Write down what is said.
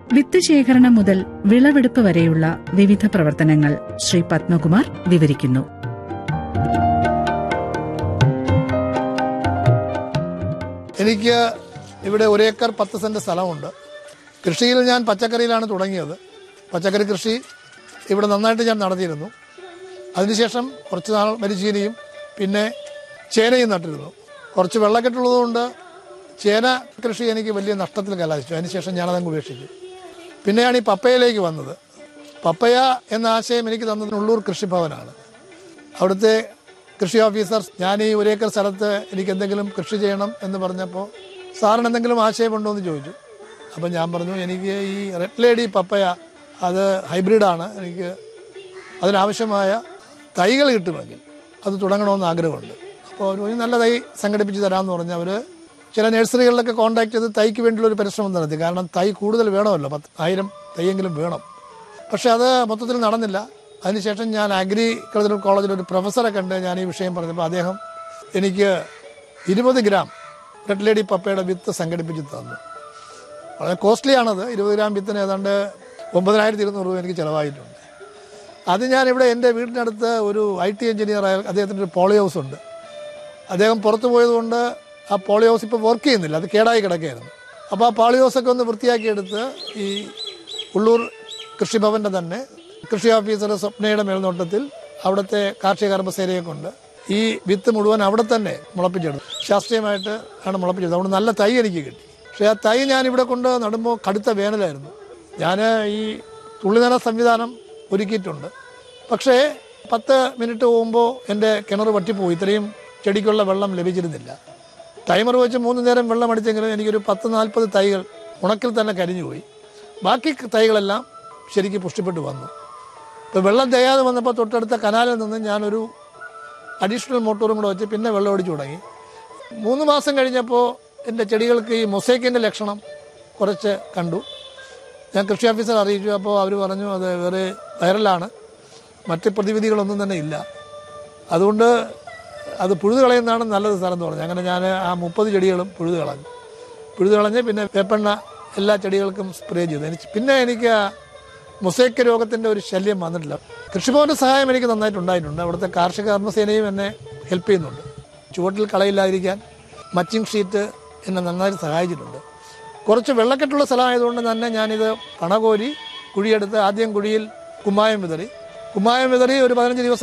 വിത്ത് ശേഖരണം മുതൽ വിളവെടുപ്പ് വരെയുള്ള വിവിധ പ്രവർത്തനങ്ങൾ ശ്രീ പത്മകുമാർ വിവരിക്കുന്നു എനിക്ക് ഇവിടെ ഒരേക്കർ പത്ത് സെന്റ് സ്ഥലമുണ്ട് കൃഷിയിൽ ഞാൻ പച്ചക്കറിയിലാണ് തുടങ്ങിയത് പച്ചക്കറി കൃഷി ഇവിടെ നന്നായിട്ട് ഞാൻ നടത്തിയിരുന്നു അതിനുശേഷം കുറച്ച് നാൾ മരിച്ചീനിയും പിന്നെ ചേനയും നട്ടിരുന്നു കുറച്ച് വെള്ളക്കെട്ടുള്ളതുകൊണ്ട് ചേന കൃഷി എനിക്ക് വലിയ നഷ്ടത്തിൽ കലാശിച്ചു അതിനുശേഷം ഞാനതങ്ങ് ഉപേക്ഷിച്ചു പിന്നെയാണ് ഈ പപ്പയയിലേക്ക് വന്നത് പപ്പയ എന്ന ആശയം എനിക്ക് തന്നത് ഉള്ളൂർ കൃഷിഭവനാണ് അവിടുത്തെ കൃഷി ഓഫീസർ ഞാൻ ഈ ഒരേക്കർ സ്ഥലത്ത് എനിക്ക് എന്തെങ്കിലും കൃഷി ചെയ്യണം എന്ന് പറഞ്ഞപ്പോൾ സാറിന് എന്തെങ്കിലും ആശയമുണ്ടോ എന്ന് ചോദിച്ചു അപ്പം ഞാൻ പറഞ്ഞു എനിക്ക് ഈ റെഡ് ലേഡി പപ്പയ അത് ഹൈബ്രിഡാണ് എനിക്ക് അതിനാവശ്യമായ തൈകൾ കിട്ടുമെങ്കിൽ അത് തുടങ്ങണമെന്ന് ആഗ്രഹമുണ്ട് അപ്പോൾ അവർ പറഞ്ഞു, നല്ല തൈ സംഘടിപ്പിച്ച് തരാമെന്ന് പറഞ്ഞ് അവർ ചില നഴ്സറികളിലൊക്കെ കോൺടാക്ട് ചെയ്ത് തൈക്ക് വേണ്ടിയുള്ള ഒരു പരിശ്രമം നടത്തി കാരണം തൈ കൂടുതൽ വേണമല്ലോ പത്ത് ആയിരം തൈയെങ്കിലും വേണം പക്ഷെ അത് മൊത്തത്തിൽ നടന്നില്ല അതിനുശേഷം ഞാൻ അഗ്രികൾച്ചറൽ കോളേജിൽ ഒരു പ്രൊഫസറെ കണ്ട് ഞാൻ ഈ വിഷയം പറഞ്ഞപ്പോൾ അദ്ദേഹം എനിക്ക് ഇരുപത് ഗ്രാം റെഡ് ലേഡി പപ്പയുടെ വിത്ത് സംഘടിപ്പിച്ച് തന്നു വളരെ കോസ്റ്റ്ലി ആണത് ഇരുപത് ഗ്രാം വിത്തിന് ഏതാണ്ട് ഒമ്പതിനായിരത്തി ഇരുന്നൂറ് രൂപ എനിക്ക് ചിലവായിട്ടുണ്ട് അത് ഞാൻ ഇവിടെ എൻ്റെ വീടിനടുത്ത് ഒരു ഐ ടി എഞ്ചിനീയറായ അദ്ദേഹത്തിൻ്റെ ഒരു പോളി ഹൗസ് ഉണ്ട് അദ്ദേഹം പുറത്തു പോയതുകൊണ്ട് ആ പോളി ഹൗസ് ഇപ്പോൾ വർക്ക് ചെയ്യുന്നില്ല അത് കേടായി കിടക്കുകയായിരുന്നു അപ്പോൾ ആ പോളി ഹൗസൊക്കെ ഒന്ന് വൃത്തിയാക്കിയെടുത്ത് ഈ ഉള്ളൂർ കൃഷിഭവൻ്റെ തന്നെ കൃഷി ഓഫീസർ സ്വപ്നയുടെ മേൽനോട്ടത്തിൽ അവിടുത്തെ കാർഷിക കർമ്മസേനയെ കൊണ്ട് ഈ വിത്ത് മുഴുവൻ അവിടെ തന്നെ മുളപ്പിച്ചെടുത്തു ശാസ്ത്രീയമായിട്ട് ആണ് മുളപ്പിച്ചത് അതുകൊണ്ട് നല്ല തൈ എനിക്ക് കിട്ടി പക്ഷേ ആ തൈ ഞാൻ ഇവിടെ കൊണ്ട് നടുമ്പോൾ കടുത്ത വേനലായിരുന്നു ഞാൻ ഈ തുള്ളിനന സംവിധാനം ഒരുക്കിയിട്ടുണ്ട് പക്ഷേ പത്ത് മിനിറ്റ് പോകുമ്പോൾ എൻ്റെ കിണർ വറ്റിപ്പോയി ഇത്രയും ചെടിക്കുള്ള വെള്ളം ലഭിച്ചിരുന്നില്ല ടൈമർ വെച്ച് മൂന്ന് നേരം വെള്ളം അടിച്ചെങ്കിലും എനിക്കൊരു പത്ത് നാൽപ്പത് തൈകൾ ഉണക്കിൽ തന്നെ കരിഞ്ഞു പോയി ബാക്കി തൈകളെല്ലാം ശരിക്ക് പുഷ്ടിപ്പെട്ട് വന്നു ഇപ്പോൾ വെള്ളം തികയാതെ വന്നപ്പോൾ തൊട്ടടുത്ത കനാലിൽ നിന്ന് ഞാനൊരു അഡീഷണൽ മോട്ടോറും കൂടെ വെച്ച് പിന്നെ വെള്ളം അടിച്ചു തുടങ്ങി മൂന്ന് മാസം കഴിഞ്ഞപ്പോൾ എൻ്റെ ചെടികൾക്ക് ഈ മൊസൈക്കിൻ്റെ ലക്ഷണം കുറച്ച് കണ്ടു ഞാൻ കൃഷി ഓഫീസർ അറിയിച്ചു അപ്പോൾ അവർ പറഞ്ഞു അത് വേറെ വൈറലാണ് മറ്റ് പ്രതിവിധികളൊന്നും തന്നെ ഇല്ല അതുകൊണ്ട് അത് പുഴുത് കളയുന്നതാണ് നല്ലത് സ്ഥലം എന്ന് പറഞ്ഞു അങ്ങനെ ഞാൻ ആ മുപ്പത് ചെടികളും പുഴുത് കളഞ്ഞു പുഴുത് കളഞ്ഞ് പിന്നെ വേപ്പെണ്ണ എല്ലാ ചെടികൾക്കും സ്പ്രേ ചെയ്തു എനിക്ക് പിന്നെ എനിക്ക് ആ മൊസൈക്ക് രോഗത്തിൻ്റെ ഒരു ശല്യം വന്നിട്ടില്ല കൃഷിഭവൻ്റെ സഹായം എനിക്ക് നന്നായിട്ട് ഉണ്ടായിട്ടുണ്ട് അവിടുത്തെ കാർഷിക കർമ്മസേനയും എന്നെ ഹെൽപ്പ് ചെയ്യുന്നുണ്ട് ചുവട്ടിൽ കളയില്ലാതിരിക്കാൻ മച്ചിങ് ഷീറ്റ് എന്നെ നന്നായിട്ട് സഹായിച്ചിട്ടുണ്ട് കുറച്ച് വെള്ളക്കെട്ടുള്ള സ്ഥലമായതുകൊണ്ട് തന്നെ ഞാനിത് പണകോരി കുഴിയെടുത്ത് ആദ്യം കുഴിയിൽ കുമ്മായം വിതറി കുമ്മായം വിതറി ഒരു പതിനഞ്ച് ദിവസം